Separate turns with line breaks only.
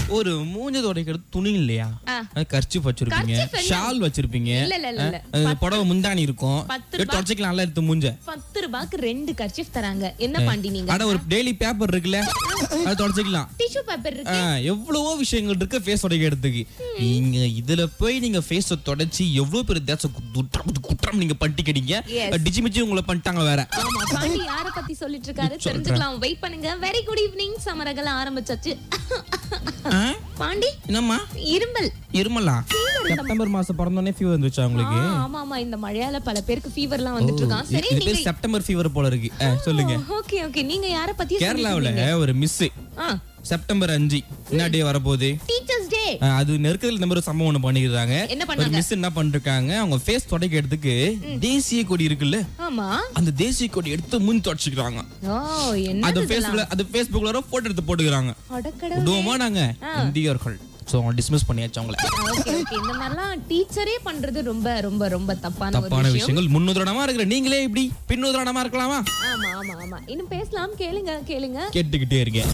ஒரு மூஞ்ச துடைக்கிறது துணி இல்லையா
ஆ.
கர்ச்சிப் வச்சிருப்பீங்க
Kerchief என்ன?
ஷால் வச்சிருப்பீங்க
இல்ல, இல்ல, இல்ல, இல்ல.
அஹ், புடவை முந்தானி இருக்கும்
பத்து
எடுத்து தொடச்சிக்கலாம் எடுத்து மூஞ்ச
பத்து ரூபாய்க்கு ரெண்டு கர்ச்சிஃப் தராங்க என்ன பாண்டி நீங்க
ஆனா ஒரு டெய்லி பேப்பர் இருக்குல்ல அது தொடச்சிக்கலாம்
டிஷ்யூ பேப்பர் இருக்கு
ஆ, எவ்வளவோ விஷயங்கள் இருக்கு ஃபேஸ் உடைக்கிறதுக்கு நீங்க இதுல போய் நீங்க ஃபேஸ தொடச்சி எவ்வளவு பெரிய தேச குற்றம் குற்றம் நீங்க பண்ணிக்கிறீங்க
Yes.
டிச்சி மிச்சி உங்களை பண்ணிட்டாங்க வேற
ஆமா பாண்டி யார பத்தி சொல்லிட்டு இருக்காரு
சொல்றேன்.
தெரிஞ்சுக்கலாம் வெயிட் பண்ணுங்க வெரி குட் ஈவினிங் சமரகல ஆரம்பிச்சாச்சு
ஆ?
பாண்டி
என்னம்மா
இரும்பல்
இருமலா செப்டம்பர் மாசம் பிறந்தோடனே ஃபீவர் வந்துச்சா உங்களுக்கு
ஆ, ஆமா ஆமா இந்த மழையால பல பேருக்கு ஃபீவர்லாம் வந்துட்டு இருக்கான் சரி
இது
நீங்க
பேர் செப்டம்பர் ஃபீவர் போல இருக்கு ஆ, சொல்லுங்க
ஓகே ஓகே நீங்க யார பத்தி
கேரளாவுல ஒரு மிஸ்
ஆ
செப்டம்பர் அஞ்சு என்ன டே வரப்போகுது
டீச்சர்ஸ் டே
ஆ, அது நெருக்கத்தில் இந்த மாதிரி ஒரு சம்பவம் ஒண்ணு பண்ணிருக்காங்க
என்ன
ஒரு
பண்ணாங்க
மிஸ் என்ன பண்ணிருக்காங்க அவங்க ஃபேஸ் துடைக்கிறதுக்கு தேசிய கொடி இருக்குல்ல
ஆமா
அந்த தேசிய கொடி எடுத்து முன் தொடச்சிக்கிறாங்க
ஓ என்ன
அது ஃபேஸ்புக்ல அது ஃபேஸ்புக்ல போட்டோ எடுத்து போட்டுக்கிறாங்க
அடக்கட
விடுவோமா நாங்க இந்தியர்கள் சோ அவங்க டிஸ்மிஸ் பண்ணியாச்சு அவங்கள
ஓகே ஓகே இந்த மாதிரிலாம் டீச்சரே பண்றது ரொம்ப ரொம்ப ரொம்ப தப்பான ஒரு
தப்பான
விஷயம்
விஷயங்கள் முன்னுதாரணமா இருக்கிற நீங்களே இப்படி பின்னுதாரணமா இருக்கலாமா
ஆமா ஆமா ஆமா இன்னும் பேசலாம் கேளுங்க கேளுங்க
கேட்டுக்கிட்டே இருக்கேன்